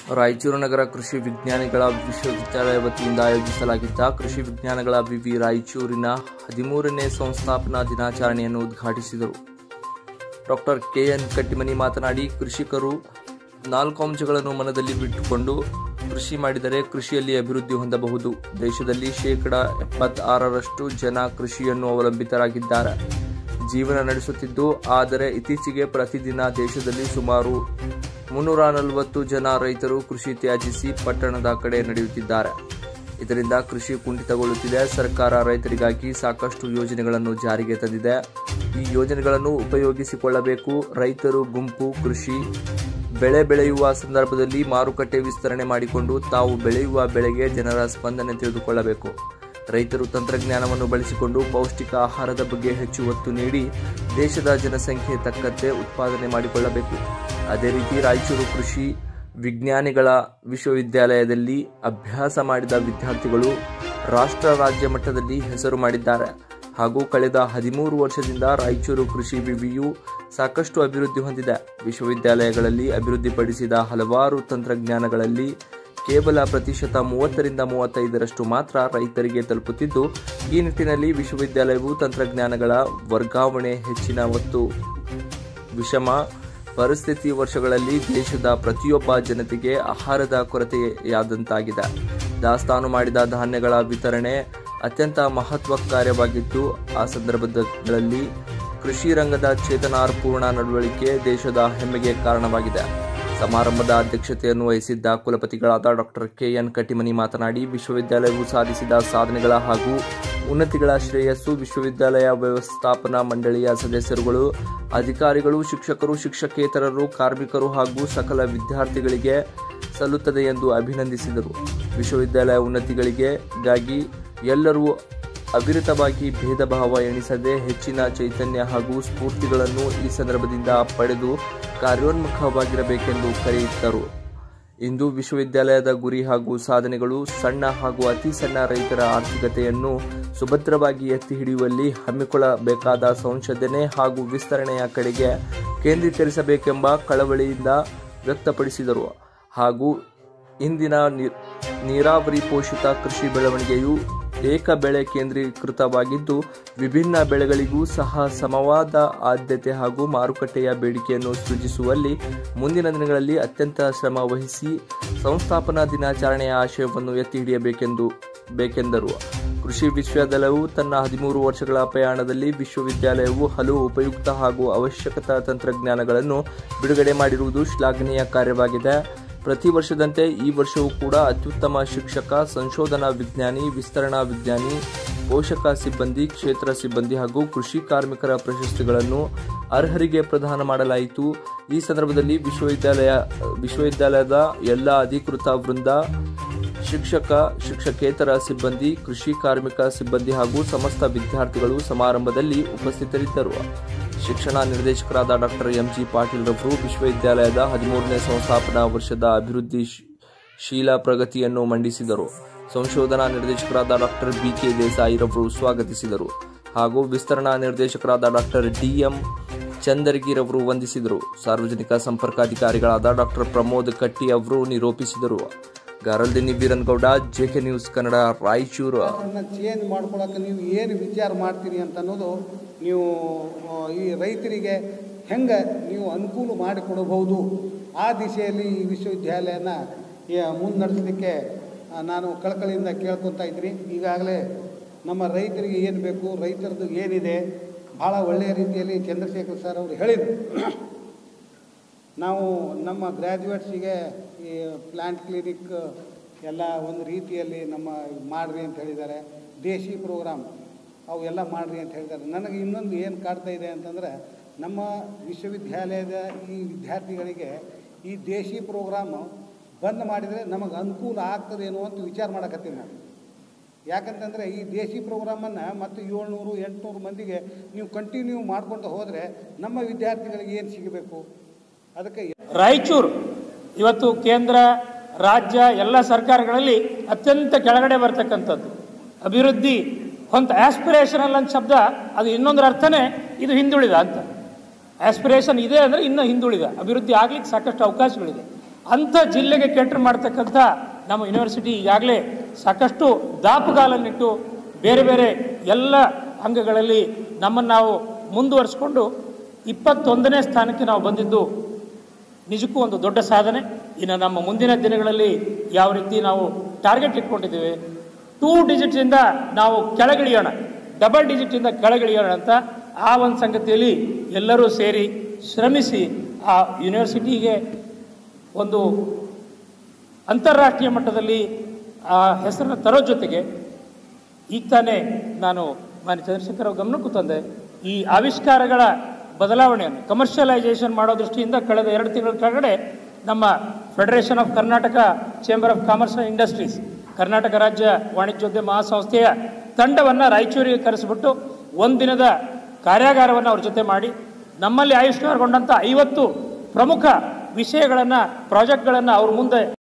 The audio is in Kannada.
ರಾಯಚೂರು ನಗರ ಕೃಷಿ ವಿಜ್ಞಾನಿಗಳ ವಿಶ್ವವಿದ್ಯಾಲಯ ವತಿಯಿಂದ ಆಯೋಜಿಸಲಾಗಿದ್ದ ಕೃಷಿ ವಿಜ್ಞಾನಗಳ ವಿವಿ ರಾಯಚೂರಿನ ಹದಿಮೂರನೇ ಸಂಸ್ಥಾಪನಾ ದಿನಾಚರಣೆಯನ್ನು ಉದ್ಘಾಟಿಸಿದರು ಡಾಕ್ಟರ್ ಕೆಎನ್ ಕಟ್ಟಿಮನಿ ಮಾತನಾಡಿ ಕೃಷಿಕರು ನಾಲ್ಕು ಅಂಶಗಳನ್ನು ಮನದಲ್ಲಿ ಬಿಟ್ಟುಕೊಂಡು ಕೃಷಿ ಮಾಡಿದರೆ ಕೃಷಿಯಲ್ಲಿ ಅಭಿವೃದ್ಧಿ ಹೊಂದಬಹುದು ದೇಶದಲ್ಲಿ ಶೇಕಡ ಎಪ್ಪತ್ತಾರರಷ್ಟು ಜನ ಕೃಷಿಯನ್ನು ಅವಲಂಬಿತರಾಗಿದ್ದಾರೆ ಜೀವನ ನಡೆಸುತ್ತಿದ್ದು ಆದರೆ ಇತ್ತೀಚೆಗೆ ಪ್ರತಿದಿನ ದೇಶದಲ್ಲಿ ಸುಮಾರು ಮುನ್ನೂರ ನಲವತ್ತು ಜನ ರೈತರು ಕೃಷಿ ತ್ಯಾಜಿಸಿ ಪಟ್ಟಣದ ಕಡೆ ನಡೆಯುತ್ತಿದ್ದಾರೆ ಇದರಿಂದ ಕೃಷಿ ಕುಂಠಿತಗೊಳ್ಳುತ್ತಿದೆ ಸರ್ಕಾರ ರೈತರಿಗಾಗಿ ಸಾಕಷ್ಟು ಯೋಜನೆಗಳನ್ನು ಜಾರಿಗೆ ತಂದಿದೆ ಈ ಯೋಜನೆಗಳನ್ನು ಉಪಯೋಗಿಸಿಕೊಳ್ಳಬೇಕು ರೈತರು ಗುಂಪು ಕೃಷಿ ಬೆಳೆ ಬೆಳೆಯುವ ಸಂದರ್ಭದಲ್ಲಿ ಮಾರುಕಟ್ಟೆ ವಿಸ್ತರಣೆ ಮಾಡಿಕೊಂಡು ತಾವು ಬೆಳೆಯುವ ಬೆಳೆಗೆ ಜನರ ಸ್ಪಂದನೆ ತಿಳಿದುಕೊಳ್ಳಬೇಕು ರೈತರು ತಂತ್ರಜ್ಞಾನವನ್ನು ಬಳಸಿಕೊಂಡು ಪೌಷ್ಟಿಕ ಆಹಾರದ ಬಗ್ಗೆ ಹೆಚ್ಚು ಒತ್ತು ನೀಡಿ ದೇಶದ ಜನಸಂಖ್ಯೆ ತಕ್ಕಂತೆ ಉತ್ಪಾದನೆ ಮಾಡಿಕೊಳ್ಳಬೇಕು ಅದೇ ರೀತಿ ರಾಯಚೂರು ಕೃಷಿ ವಿಜ್ಞಾನಿಗಳ ವಿಶ್ವವಿದ್ಯಾಲಯದಲ್ಲಿ ಅಭ್ಯಾಸ ಮಾಡಿದ ವಿದ್ಯಾರ್ಥಿಗಳು ರಾಷ್ಟ್ರ ರಾಜ್ಯ ಮಟ್ಟದಲ್ಲಿ ಹೆಸರು ಮಾಡಿದ್ದಾರೆ ಹಾಗೂ ಕಳೆದ ಹದಿಮೂರು ವರ್ಷದಿಂದ ರಾಯಚೂರು ಕೃಷಿ ವಿವಿಯು ಸಾಕಷ್ಟು ಅಭಿವೃದ್ಧಿ ಹೊಂದಿದೆ ವಿಶ್ವವಿದ್ಯಾಲಯಗಳಲ್ಲಿ ಅಭಿವೃದ್ಧಿಪಡಿಸಿದ ಹಲವಾರು ತಂತ್ರಜ್ಞಾನಗಳಲ್ಲಿ ಕೇವಲ ಪ್ರತಿಶತ ಮೂವತ್ತರಿಂದ ಮೂವತ್ತೈದರಷ್ಟು ಮಾತ್ರ ರೈತರಿಗೆ ತಲುಪುತ್ತಿದ್ದು ಈ ನಿಟ್ಟಿನಲ್ಲಿ ವಿಶ್ವವಿದ್ಯಾಲಯವು ತಂತ್ರಜ್ಞಾನಗಳ ವರ್ಗಾವಣೆ ಹೆಚ್ಚಿನ ಒತ್ತು ವಿಷಮ ಪರಿಸ್ಥಿತಿ ವರ್ಷಗಳಲ್ಲಿ ದೇಶದ ಪ್ರತಿಯೊಬ್ಬ ಜನತೆಗೆ ಆಹಾರದ ಕೊರತೆಯಾದಂತಾಗಿದೆ ದಾಸ್ತಾನು ಮಾಡಿದ ಧಾನ್ಯಗಳ ವಿತರಣೆ ಅತ್ಯಂತ ಮಹತ್ವ ಕಾರ್ಯವಾಗಿದ್ದು ಆ ಸಂದರ್ಭಗಳಲ್ಲಿ ಕೃಷಿ ರಂಗದ ಚೇತನಾರ್ಪೂರ್ಣ ನಡವಳಿಕೆ ದೇಶದ ಹೆಮ್ಮೆಗೆ ಕಾರಣವಾಗಿದೆ ಸಮಾರಂಭದ ಅಧ್ಯಕ್ಷತೆಯನ್ನು ವಹಿಸಿದ್ದ ಕುಲಪತಿಗಳಾದ ಡಾಕ್ಟರ್ ಕೆಎನ್ ಕಟ್ಟಿಮನಿ ಮಾತನಾಡಿ ವಿಶ್ವವಿದ್ಯಾಲಯವು ಸಾಧಿಸಿದ ಸಾಧನೆಗಳ ಹಾಗೂ ಉನ್ನತಿಗಳ ಶ್ರೇಯಸ್ಸು ವಿಶ್ವವಿದ್ಯಾಲಯ ವ್ಯವಸ್ಥಾಪನಾ ಮಂಡಳಿಯ ಸದಸ್ಯರುಗಳು ಅಧಿಕಾರಿಗಳು ಶಿಕ್ಷಕರು ಶಿಕ್ಷಕೇತರರು ಕಾರ್ಮಿಕರು ಹಾಗೂ ಸಕಲ ವಿದ್ಯಾರ್ಥಿಗಳಿಗೆ ಸಲ್ಲುತ್ತದೆ ಎಂದು ಅಭಿನಂದಿಸಿದರು ವಿಶ್ವವಿದ್ಯಾಲಯ ಉನ್ನತಿಗಳಿಗೆ ಗಾಗಿ ಎಲ್ಲರೂ ಅವಿರತವಾಗಿ ಭೇದ ಭಾವ ಎಣಿಸದೆ ಹೆಚ್ಚಿನ ಚೈತನ್ಯ ಹಾಗೂ ಸ್ಫೂರ್ತಿಗಳನ್ನು ಈ ಸಂದರ್ಭದಿಂದ ಪಡೆದು ಕಾರ್ಯೋನ್ಮುಖವಾಗಿರಬೇಕೆಂದು ಕರೆಯಿಟ್ಟರು ಇಂದು ವಿಶ್ವವಿದ್ಯಾಲಯದ ಗುರಿ ಹಾಗೂ ಸಾಧನೆಗಳು ಸಣ್ಣ ಹಾಗೂ ಅತಿ ಸಣ್ಣ ರೈತರ ಆರ್ಥಿಕತೆಯನ್ನು ಸುಭದ್ರವಾಗಿ ಎತ್ತಿ ಹಿಡಿಯುವಲ್ಲಿ ಹಮ್ಮಿಕೊಳ್ಳಬೇಕಾದ ಸಂಶೋಧನೆ ಹಾಗೂ ವಿಸ್ತರಣೆಯ ಕಡೆಗೆ ಕೇಂದ್ರೀಕರಿಸಬೇಕೆಂಬ ಕಳವಳಿಯಿಂದ ವ್ಯಕ್ತಪಡಿಸಿದರು ಹಾಗೂ ಇಂದಿನ ನೀರಾವರಿ ಪೋಷಿತ ಕೃಷಿ ಬೆಳವಣಿಗೆಯು ಏಕ ಬೆಳೆ ಕೇಂದ್ರೀಕೃತವಾಗಿದ್ದು ವಿಭಿನ್ನ ಬೆಳೆಗಳಿಗೂ ಸಹ ಸಮವಾದ ಆದ್ಯತೆ ಹಾಗೂ ಮಾರುಕಟ್ಟೆಯ ಬೇಡಿಕೆಯನ್ನು ಸೃಜಿಸುವಲ್ಲಿ ಮುಂದಿನ ದಿನಗಳಲ್ಲಿ ಅತ್ಯಂತ ಶ್ರಮ ವಹಿಸಿ ಸಂಸ್ಥಾಪನಾ ದಿನಾಚರಣೆಯ ಆಶಯವನ್ನು ಎತ್ತಿ ಹಿಡಿಯಬೇಕೆಂದು ಬೇಕೆಂದರು ಕೃಷಿ ವಿಶ್ವವಿದ್ಯಾಲಯವು ತನ್ನ ಹದಿಮೂರು ವರ್ಷಗಳ ಪ್ರಯಾಣದಲ್ಲಿ ವಿಶ್ವವಿದ್ಯಾಲಯವು ಹಲವು ಉಪಯುಕ್ತ ಹಾಗೂ ಅವಶ್ಯಕತಾ ತಂತ್ರಜ್ಞಾನಗಳನ್ನು ಬಿಡುಗಡೆ ಮಾಡಿರುವುದು ಶ್ಲಾಘನೀಯ ಕಾರ್ಯವಾಗಿದೆ ಪ್ರತಿ ವರ್ಷದಂತೆ ಈ ವರ್ಷವೂ ಕೂಡ ಅತ್ಯುತ್ತಮ ಶಿಕ್ಷಕ ಸಂಶೋಧನಾ ವಿಜ್ಞಾನಿ ವಿಸ್ತರಣಾ ವಿಜ್ಞಾನಿ ಪೋಷಕ ಸಿಬ್ಬಂದಿ ಕ್ಷೇತ್ರ ಸಿಬ್ಬಂದಿ ಹಾಗೂ ಕೃಷಿ ಕಾರ್ಮಿಕರ ಪ್ರಶಸ್ತಿಗಳನ್ನು ಅರ್ಹರಿಗೆ ಪ್ರದಾನ ಮಾಡಲಾಯಿತು ಈ ಸಂದರ್ಭದಲ್ಲಿ ವಿಶ್ವವಿದ್ಯಾಲಯ ವಿಶ್ವವಿದ್ಯಾಲಯದ ಎಲ್ಲ ಅಧಿಕೃತ ವೃಂದ ಶಿಕ್ಷಕ ಶಿಕ್ಷಕೇತರ ಸಿಬ್ಬಂದಿ ಕೃಷಿ ಕಾರ್ಮಿಕ ಸಿಬ್ಬಂದಿ ಹಾಗೂ ಸಮಸ್ತ ವಿದ್ಯಾರ್ಥಿಗಳು ಸಮಾರಂಭದಲ್ಲಿ ಉಪಸ್ಥಿತರಿದ್ದರು ಶಿಕ್ಷಣ ನಿರ್ದೇಶಕರಾದ ಡಾಕ್ಟರ್ ಎಂಜಿ ಪಾಟೀಲ್ ರವರು ವಿಶ್ವವಿದ್ಯಾಲಯದ ಹದಿಮೂರನೇ ಸಂಸ್ಥಾಪನಾ ವರ್ಷದ ಅಭಿವೃದ್ಧಿ ಶೀಲ ಪ್ರಗತಿಯನ್ನು ಮಂಡಿಸಿದರು ಸಂಶೋಧನಾ ನಿರ್ದೇಶಕರಾದ ಡಾಕ್ಟರ್ ಬಿಕೆ ದೇಸಾಯಿ ರವರು ಸ್ವಾಗತಿಸಿದರು ಹಾಗೂ ವಿಸ್ತರಣಾ ನಿರ್ದೇಶಕರಾದ ಡಾಕ್ಟರ್ ಡಿಎಂ ಚಂದರ್ಗಿರವರು ವಂದಿಸಿದರು ಸಾರ್ವಜನಿಕ ಸಂಪರ್ಕಾಧಿಕಾರಿಗಳಾದ ಡಾಕ್ಟರ್ ಪ್ರಮೋದ್ ಕಟ್ಟಿ ಅವರು ನಿರೂಪಿಸಿದರು ಗಾರಲ್ದಿನಿ ಬೀರನ್ಗೌಡ ಜೆಕೆ ನ್ಯೂಸ್ ಕನ್ನಡ ರಾಯಚೂರು ಅದನ್ನು ಚೇಂಜ್ ಮಾಡ್ಕೊಳಕ್ಕೆ ನೀವು ಏನು ವಿಚಾರ ಮಾಡ್ತೀರಿ ಅಂತ ಅನ್ನೋದು ನೀವು ಆ, ಈ ರೈತರಿಗೆ ಹೆಂಗೆ ನೀವು ಅನುಕೂಲ ಮಾಡಿಕೊಡಬಹುದು ಆ ದಿಶೆಯಲ್ಲಿ ಈ ವಿಶ್ವವಿದ್ಯಾಲಯನ ಮುನ್ನಡೆಸಲಿಕ್ಕೆ ನಾನು ಕಳಕಳಿಯಿಂದ ಕೇಳ್ಕೊತಾ ಇದ್ದೀನಿ ಈಗಾಗಲೇ ನಮ್ಮ ರೈತರಿಗೆ ಏನು ಬೇಕು ರೈತರದ್ದು ಏನಿದೆ ಭಾಳ ಒಳ್ಳೆಯ ರೀತಿಯಲ್ಲಿ ಚಂದ್ರಶೇಖರ್ ಸರ್ ಅವರು ಹೇಳಿದರು ನಾವು ನಮ್ಮ ಗ್ರ್ಯಾಜುಯೇಟ್ಸಿಗೆ ಈ ಪ್ಲ್ಯಾಂಟ್ ಕ್ಲಿನಿಕ್ ಎಲ್ಲ ಒಂದು ರೀತಿಯಲ್ಲಿ ನಮ್ಮ ಮಾಡ್ರಿ ಅಂತ ಹೇಳಿದ್ದಾರೆ ದೇಶಿ ಪ್ರೋಗ್ರಾಮ್ ಅವು ಎಲ್ಲ ಮಾಡ್ರಿ ಅಂತ ಹೇಳಿದ್ದಾರೆ ನನಗೆ ಇನ್ನೊಂದು ಏನು ಕಾಡ್ತಾ ಇದೆ ಅಂತಂದರೆ ನಮ್ಮ ವಿಶ್ವವಿದ್ಯಾಲಯದ ಈ ವಿದ್ಯಾರ್ಥಿಗಳಿಗೆ ಈ ದೇಶಿ ಪ್ರೋಗ್ರಾಮು ಬಂದ್ ಮಾಡಿದರೆ ನಮಗೆ ಅನುಕೂಲ ಆಗ್ತದೇನೋ ಅಂತ ವಿಚಾರ ಮಾಡಕತ್ತೀನಿ ನಾನು ಯಾಕಂತಂದರೆ ಈ ದೇಶಿ ಪ್ರೋಗ್ರಾಮನ್ನು ಮತ್ತು ಏಳ್ನೂರು ಎಂಟುನೂರು ಮಂದಿಗೆ ನೀವು ಕಂಟಿನ್ಯೂ ಮಾಡ್ಕೊಂಡು ಹೋದರೆ ನಮ್ಮ ವಿದ್ಯಾರ್ಥಿಗಳಿಗೆ ಏನು ಸಿಗಬೇಕು ಅದಕ್ಕೆ ರಾಯಚೂರು ಇವತ್ತು ಕೇಂದ್ರ ರಾಜ್ಯ ಎಲ್ಲ ಸರ್ಕಾರಗಳಲ್ಲಿ ಅತ್ಯಂತ ಕೆಳಗಡೆ ಬರ್ತಕ್ಕಂಥದ್ದು ಅಭಿವೃದ್ಧಿ ಹೊಂತ ಆಸ್ಪಿರೇಷನಲ್ ಅಂತ ಶಬ್ದ ಅದು ಇನ್ನೊಂದರ ಅರ್ಥನೇ ಇದು ಹಿಂದುಳಿದ ಅಂತ ಆಸ್ಪಿರೇಷನ್ ಇದೆ ಅಂದರೆ ಇನ್ನೂ ಹಿಂದುಳಿದ ಅಭಿವೃದ್ಧಿ ಆಗ್ಲಿಕ್ಕೆ ಸಾಕಷ್ಟು ಅವಕಾಶಗಳಿದೆ ಅಂಥ ಜಿಲ್ಲೆಗೆ ಕೆಟ್ಟರು ಮಾಡ್ತಕ್ಕಂಥ ನಮ್ಮ ಯೂನಿವರ್ಸಿಟಿ ಈಗಾಗಲೇ ಸಾಕಷ್ಟು ದಾಪುಗಾಲನ್ನಿಟ್ಟು ಬೇರೆ ಬೇರೆ ಎಲ್ಲ ಅಂಗಗಳಲ್ಲಿ ನಮ್ಮನ್ನು ನಾವು ಮುಂದುವರಿಸ್ಕೊಂಡು ಇಪ್ಪತ್ತೊಂದನೇ ಸ್ಥಾನಕ್ಕೆ ನಾವು ಬಂದಿದ್ದು ನಿಜಕ್ಕೂ ಒಂದು ದೊಡ್ಡ ಸಾಧನೆ ಇನ್ನು ನಮ್ಮ ಮುಂದಿನ ದಿನಗಳಲ್ಲಿ ಯಾವ ರೀತಿ ನಾವು ಟಾರ್ಗೆಟ್ ಇಟ್ಕೊಂಡಿದ್ದೇವೆ ಟೂ ಡಿಜಿಟಿಂದ ನಾವು ಕೆಳಗಿಳಿಯೋಣ ಡಬಲ್ ಡಿಜಿಟಿಂದ ಕೆಳಗಿಳಿಯೋಣ ಅಂತ ಆ ಒಂದು ಸಂಗತಿಯಲ್ಲಿ ಎಲ್ಲರೂ ಸೇರಿ ಶ್ರಮಿಸಿ ಆ ಯೂನಿವರ್ಸಿಟಿಗೆ ಒಂದು ಅಂತಾರಾಷ್ಟ್ರೀಯ ಮಟ್ಟದಲ್ಲಿ ಆ ಹೆಸರನ್ನು ತರೋ ಜೊತೆಗೆ ಈಗ ತಾನೇ ನಾನು ಮಾನ್ಯ ಚಂದ್ರಶೇಖರ್ ಅವ್ರ ಗಮನಕ್ಕೂ ತಂದೆ ಈ ಆವಿಷ್ಕಾರಗಳ ಬದಲಾವಣೆಯನ್ನು ಕಮರ್ಷಿಯಲೈಸೇಷನ್ ಮಾಡೋ ದೃಷ್ಟಿಯಿಂದ ಕಳೆದ ಎರಡು ತಿಂಗಳ ಕೆಳಗಡೆ ನಮ್ಮ Federation of Karnataka Chamber of Commerce and Industries Karnataka ರಾಜ್ಯ ವಾಣಿಜ್ಯೋದ್ಯಮ ಮಹಾಸಂಸ್ಥೆಯ ತಂಡವನ್ನು ರಾಯಚೂರಿಗೆ ಕರೆಸಿಬಿಟ್ಟು ಒಂದಿನದ ಕಾರ್ಯಾಗಾರವನ್ನು ಅವ್ರ ಜೊತೆ ಮಾಡಿ ನಮ್ಮಲ್ಲಿ ಆವಿಷ್ಕಾರಗೊಂಡಂಥ ಐವತ್ತು ಪ್ರಮುಖ ವಿಷಯಗಳನ್ನು ಪ್ರಾಜೆಕ್ಟ್ಗಳನ್ನು ಅವ್ರ ಮುಂದೆ